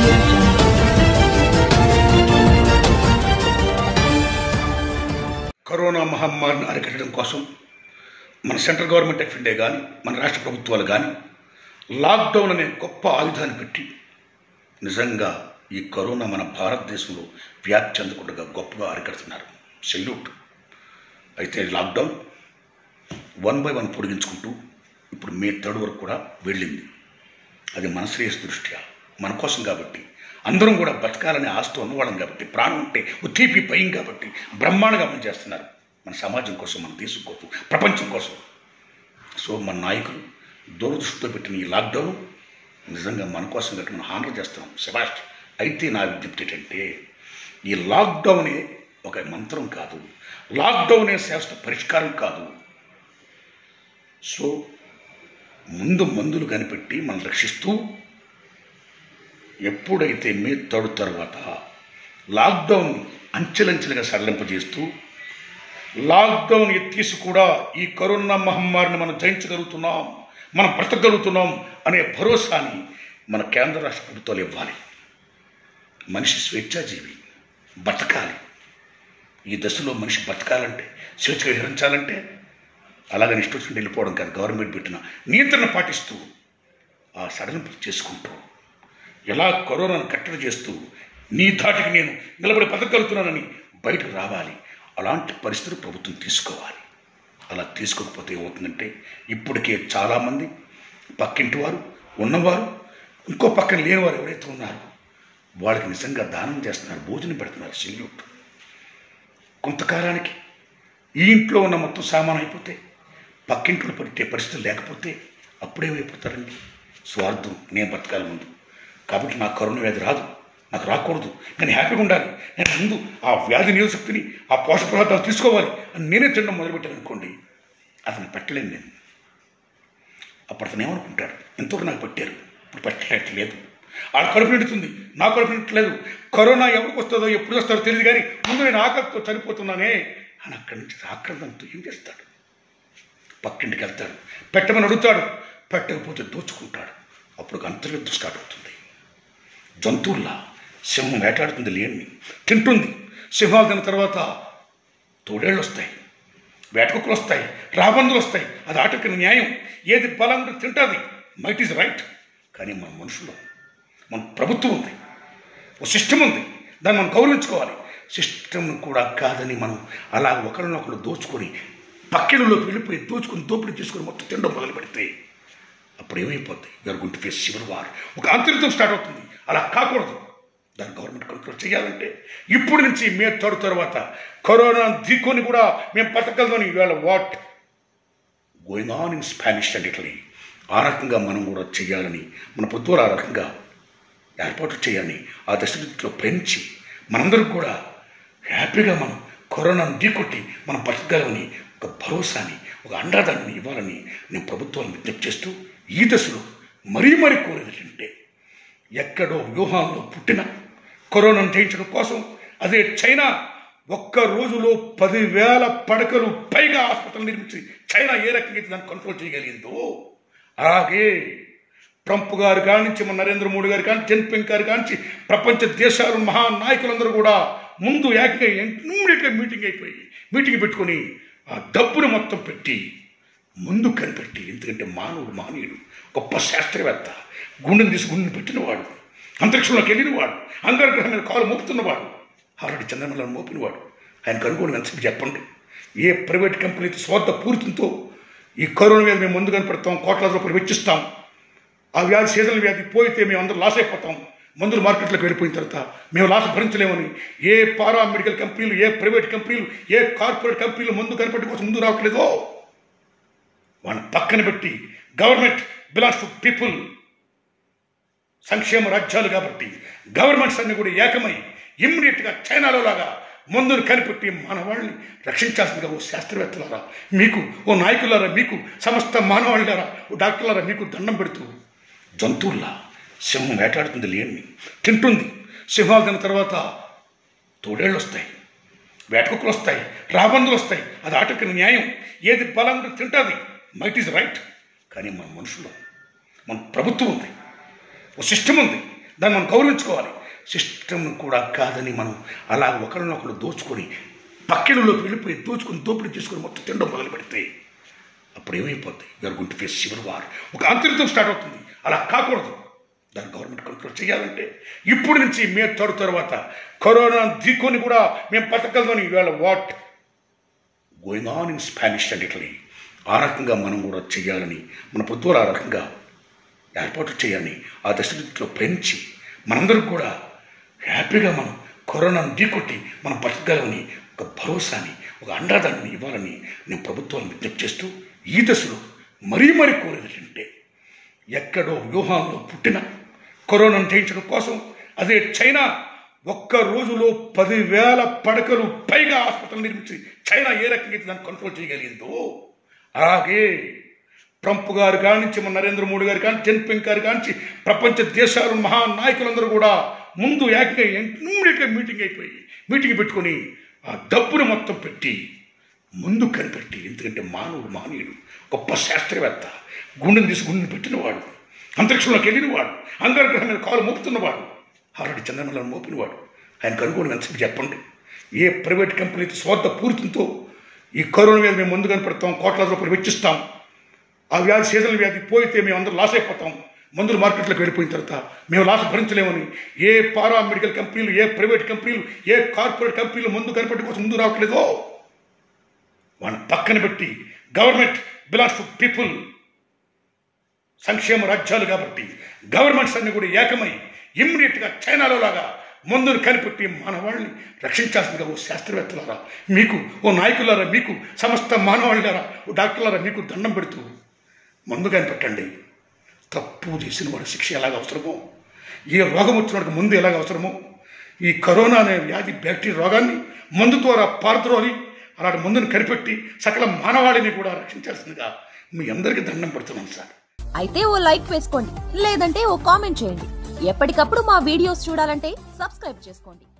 corona మహమ్మారిని అరికట్టడం కోసం మన సెంట్రల్ గవర్నమెంట్ ఆఫ్ ఇండియా కానీ మన రాష్ట్ర ప్రభుత్వాలు కానీ లాక్డౌన్ అనే గొప్ప ఆయుధాన్ని పెట్టి నిజంగా ఈ కరోనా మన భారతదేశంలో వ్యాప్తి చెందకుండా గొప్పగా అరికడుతున్నారు సెల్యూట్ అయితే లాక్డౌన్ వన్ బై వన్ పొడిగించుకుంటూ ఇప్పుడు మే థర్డ్ వరకు కూడా వెళ్ళింది అది మన శ్రేయస్ దృష్ట్యా మన కోసం కాబట్టి అందరం కూడా బతకాలనే ఆస్తి ఉన్నవాళ్ళం కాబట్టి ప్రాణం ఉంటే ఉత్తీపి భయం కాబట్టి బ్రహ్మాండంగా పనిచేస్తున్నారు మన సమాజం కోసం మన దేశం కోసం ప్రపంచం కోసం సో మన నాయకులు దూరదృష్టితో పెట్టిన ఈ లాక్డౌన్ నిజంగా మన కోసం కట్టి మనం హానర్ చేస్తున్నాం సెబాస్ట్ అయితే నా విజ్ఞప్తి ఏంటంటే ఈ లాక్డౌనే ఒక మంత్రం కాదు లాక్డౌనే శాస్త్ర పరిష్కారం కాదు సో ముందు మందులు కనిపెట్టి మనం రక్షిస్తూ ఎప్పుడైతే మే తడు తర్వాత లాక్డౌన్ అంచెలంచెలుగా సడలింపజేస్తూ లాక్డౌన్ ఎత్తేసి కూడా ఈ కరోనా మహమ్మారిని మనం జయించగలుగుతున్నాం మనం బ్రతకగలుగుతున్నాం అనే భరోసాని మన కేంద్ర రాష్ట్ర ప్రభుత్వాలు ఇవ్వాలి మనిషి స్వేచ్ఛాజీవి బతకాలి ఈ దశలో మనిషి బతకాలంటే స్వేచ్ఛగా విహరించాలంటే అలాగని ఇష్టం వచ్చినట్టు వెళ్ళిపోవడం కాదు గవర్నమెంట్ పెట్టిన నియంత్రణ పాటిస్తూ ఆ సడలింపు చేసుకుంటూ ఎలా కరోనాను కట్టడి చేస్తూ నీ ధాటికి నేను నిలబడి బతకగలుగుతున్నానని బయటకు రావాలి అలాంటి పరిస్థితులు ప్రభుత్వం తీసుకోవాలి అలా తీసుకోకపోతే ఏమవుతుందంటే ఇప్పటికే చాలామంది పక్కింటి వారు ఉన్నవారు ఇంకో పక్కన లేనివారు ఎవరైతే ఉన్నారో వాళ్ళకి నిజంగా దానం చేస్తున్నారు భోజనం పెడుతున్నారు సెల్యూట్ కొంతకాలానికి ఈ ఇంట్లో ఉన్న మొత్తం సామాన్ అయిపోతే పక్కింట్లో పెట్టే పరిస్థితులు లేకపోతే అప్పుడేమైపోతారండి స్వార్థం నేను బతకాలి ముందు కాబట్టి నాకు కరోనా వ్యాధి రాదు నాకు రాకూడదు నేను హ్యాపీగా ఉండాలి నేను ముందు ఆ వ్యాధి నియోజకతిని ఆ పోషక పదార్థాలు తీసుకోవాలి అని నేనే తినడం మొదలుపెట్టాను అనుకోండి అతను పెట్టలేను నేను అప్పుడు అతను ఏమనుకుంటాడు ఎంతవరకు నాకు పెట్టారు ఇప్పుడు పెట్టలేదు ఆడ కడుపు నిండుతుంది నా కడుపు నిండట్లేదు కరోనా ఎవరికి వస్తుందో ఎప్పుడు వస్తారో తెలియదు కానీ ముందు నేను ఆకలితో చనిపోతున్నానే అని అక్కడి నుంచి ఆక్రందంతో ఏం చేస్తాడు పక్కింటికి వెళ్తాడు పెట్టమని అడుగుతాడు పెట్టకపోతే దోచుకుంటాడు అప్పుడు అంతర్యుద్ధం స్టార్ట్ అవుతుంది జంతువుల్లా సింహం వేటాడుతుంది లేని తింటుంది సింహాలు తిన్న తర్వాత తోడేళ్ళు వస్తాయి వేటకుక్కలు వస్తాయి రాబందులు వస్తాయి అది ఆటకి న్యాయం ఏది బలంగా తింటుంది మైట్ ఈజ్ రైట్ కానీ మన మనుషులు మన ప్రభుత్వం ఉంది ఒక సిస్టమ్ ఉంది దాన్ని మనం గౌరవించుకోవాలి సిస్టమ్ కూడా కాదని మనం అలా ఒకరినొకరు దోచుకొని పక్కిళ్ళలోకి వెళ్ళిపోయి దోచుకొని దోపిడీ చేసుకొని మొత్తం తినడం మొదలు పెడితే అప్పుడు ఏమైపోద్ది you are gonna face civil war ఒక అంతరితం స్టార్ట్ అవుతుంది అలా కాకూడదు దాన్ని గవర్నమెంట్ కంట్రోల్ చేయాలంటే ఇప్పుడు నుంచి మే థర్డ్ తర్వాత కరోనా దిక్కుని కూడా మేము బతకగలదని ఇవాళ what going on in Spanish and Italy ఆ రకంగా మనం కూడా చేయాలని మన పొద్దులు ఆ రకంగా ఏర్పాటు చేయాలని ఆ దశలో పెంచి మనందరం కూడా హ్యాపీగా మనం కరోనాను ఢీకొట్టి మనం బతకగలమని ఒక భరోసాని ఒక అండాదాన్ని ఇవ్వాలని నేను ప్రభుత్వాన్ని విజ్ఞప్తి చేస్తూ ఈ దశలో మరీ మరీ కోరేది ఏంటంటే ఎక్కడో వ్యూహాల్లో పుట్టిన కరోనాను జయించడం కోసం అదే చైనా ఒక్క రోజులో పదివేల పడకలు పైగా ఆసుపత్రులు నిర్మించి చైనా ఏ రకంగా అయితే దాన్ని కంట్రోల్ చేయగలిగిందో అలాగే ట్రంప్ గారు కానించి మన నరేంద్ర మోడీ గారు కానీ జిన్పింగ్ గారు కానించి ప్రపంచ దేశాలు మహానాయకులందరూ కూడా ముందు ఏకంగా ఇమ్మీడియట్గా మీటింగ్ అయిపోయి మీటింగ్ పెట్టుకొని ఆ డబ్బును మొత్తం పెట్టి ముందు కనిపెట్టి ఎందుకంటే మానవుడు మానవుడు గొప్ప శాస్త్రవేత్త గుండెని తీసి గుండెని పెట్టినవాడు అంతరిక్షంలోకి వెళ్ళినవాడు అంగారగ్రహం మీద కాలు మోపుతున్నవాడు ఆల్రెడీ చంద్రమండలం మోపినవాడు ఆయన కనుగోలు ఎంత చెప్పండి ఏ ప్రైవేట్ కంపెనీ స్వార్థ పూర్తితో ఈ కరోనా వ్యాధి మేము ముందు కనిపెడతాం కోట్ల రూపాయలు వెచ్చిస్తాం ఆ వ్యాధి సీజనల్ వ్యాధి పోయితే మేము అందరూ లాస్ అయిపోతాం మందులు మార్కెట్లోకి వెళ్ళిపోయిన తర్వాత మేము లాస్ భరించలేమని ఏ పారా మెడికల్ కంపెనీలు ఏ ప్రైవేట్ కంపెనీలు ఏ కార్పొరేట్ కంపెనీలు ముందు కనిపెట్టి కోసం ముందు రావట్లేదో వాళ్ళని పక్కన పెట్టి గవర్నమెంట్ బిలాంగ్స్ టు పీపుల్ సంక్షేమ రాజ్యాలు కాబట్టి గవర్నమెంట్స్ అన్ని కూడా ఏకమై ఇమ్మీడియట్గా చైనాలో లాగా మందును కనిపెట్టి మానవాళ్ళని రక్షించాల్సిందిగా ఓ శాస్త్రవేత్తలారా మీకు ఓ నాయకులారా మీకు సమస్త మానవాళ్ళారా ఓ డాక్టర్లారా మీకు దండం పెడుతూ జంతువుల్లా సింహం వేటాడుతుంది లేని తింటుంది సింహాలు తిన్న తర్వాత తోడేళ్ళు వస్తాయి వేటకుక్కలు వస్తాయి రాబందులు వస్తాయి అది ఆటకి న్యాయం ఏది బలంగా తింటుంది మైట్ ఈజ్ రైట్ కానీ మన మనుషులు మన ప్రభుత్వం ఉంది ఒక సిస్టమ్ ఉంది దాన్ని మనం గౌరవించుకోవాలి సిస్టమ్ కూడా కాదని మనం అలా ఒకరినొకరు దోచుకొని పక్కిళ్ళలోకి వెళ్ళిపోయి దోచుకొని దోపిడీ చేసుకొని మొత్తం తినడం మొదలు పెడితే అప్పుడు ఏమైపోద్ది you are gonna face civil war ఒక అంతరితం స్టార్ట్ అవుతుంది అలా కాకూడదు దాన్ని గవర్నమెంట్ కంట్రోల్ చేయాలంటే ఇప్పుడు నుంచి మే థర్డ్ తర్వాత కరోనా దిక్కుని కూడా మేము బతకగలమని ఇవాళ what going on in Spanish and Italy ఆ రకంగా మనం కూడా చేయాలని మన పొద్దుల ఆ రకంగా ఏర్పాటు చేయాలని ఆ దశలో ప్రేమించి మనందరం కూడా హ్యాపీగా మనం కరోనాను ఢీకొట్టి మనం బతకగలమని ఒక భరోసాని ఒక అండాదాన్ని ఇవ్వాలని నేను ప్రభుత్వాన్ని విజ్ఞప్తి చేస్తూ ఈ దశలో మరీ మరీ కోరేది ఏంటంటే ఎక్కడో వ్యూహాల్లో పుట్టిన కరోనాను జయించడం కోసం అదే చైనా ఒక్క రోజులో పదివేల పడకలు పైగా హాస్పిటల్ నిర్మించి చైనా ఏ రకంగా అయితే దాన్ని కంట్రోల్ చేయగలిగిందో అలాగే ట్రంప్ గారు కానించి మన నరేంద్ర మోడీ గారు కానీ జిన్పింగ్ గారు కానించి ప్రపంచ దేశాలు మహానాయకులందరూ కూడా ముందు ఏకంగా ఇమ్మీడియట్గా మీటింగ్ అయిపోయి మీటింగ్ పెట్టుకొని ఆ డబ్బును మొత్తం పెట్టి ముందు కనిపెట్టి ఎందుకంటే మానవుడు మానవుడు గొప్ప శాస్త్రవేత్త గుండెని తీసి గుండెని పెట్టినవాడు అంతరిక్షంలోకి వెళ్ళినవాడు అంగారగ్రహం మీద కాలు మోపుతున్నవాడు ఆల్రెడీ చంద్రమలను మోపినవాడు ఆయన కనుగొని ఎంత చెప్పండి ఏ ప్రైవేట్ కంపెనీ స్వార్థ పూరితంతో ఈ కరోనా మీద మేము ముందు కనిపెడతాం కోట్లాది రూపాయలు వెచ్చిస్తాం ఆ వ్యాధి సీజనల్ వ్యాధి పోయితే మేము అందరూ లాస్ అయిపోతాం మందులు మార్కెట్లోకి వెళ్ళిపోయిన తర్వాత మేము లాస్ భరించలేమని ఏ పారా మెడికల్ కంపెనీలు ఏ ప్రైవేట్ కంపెనీలు ఏ కార్పొరేట్ కంపెనీలు ముందు కనిపెట్టి కోసం ముందు రావట్లేదో వాళ్ళని పక్కన పెట్టి గవర్నమెంట్ బిలాంగ్స్ టు పీపుల్ సంక్షేమ రాజ్యాలు కాబట్టి గవర్నమెంట్స్ అన్ని కూడా ఏకమై ఇమ్మీడియట్గా చైనాలో లాగా మందును కనిపెట్టి మన వాళ్ళని రక్షించాల్సిందిగా ఓ శాస్త్రవేత్తలారా మీకు ఓ నాయకులారా మీకు సమస్త మానవాళ్ళారా ఓ డాక్టర్లారా మీకు దండం పెడుతూ మందు కనిపెట్టండి తప్పు చేసిన వాడి శిక్ష ఎలాగ అవసరమో ఏ రోగం వచ్చిన వాడికి ముందు ఎలాగ అవసరమో ఈ కరోనా అనే వ్యాధి బ్యాక్టీరియా రోగాన్ని మందు ద్వారా పారద్రోలి అలాంటి మందును కనిపెట్టి సకల మానవాళిని కూడా రక్షించాల్సిందిగా మీ అందరికీ దండం పెడుతున్నాను సార్ అయితే ఓ లైక్ వేసుకోండి లేదంటే ఓ కామెంట్ చేయండి ఎప్పటికప్పుడు మా వీడియోస్ చూడాలంటే సబ్స్క్రైబ్ చేసుకోండి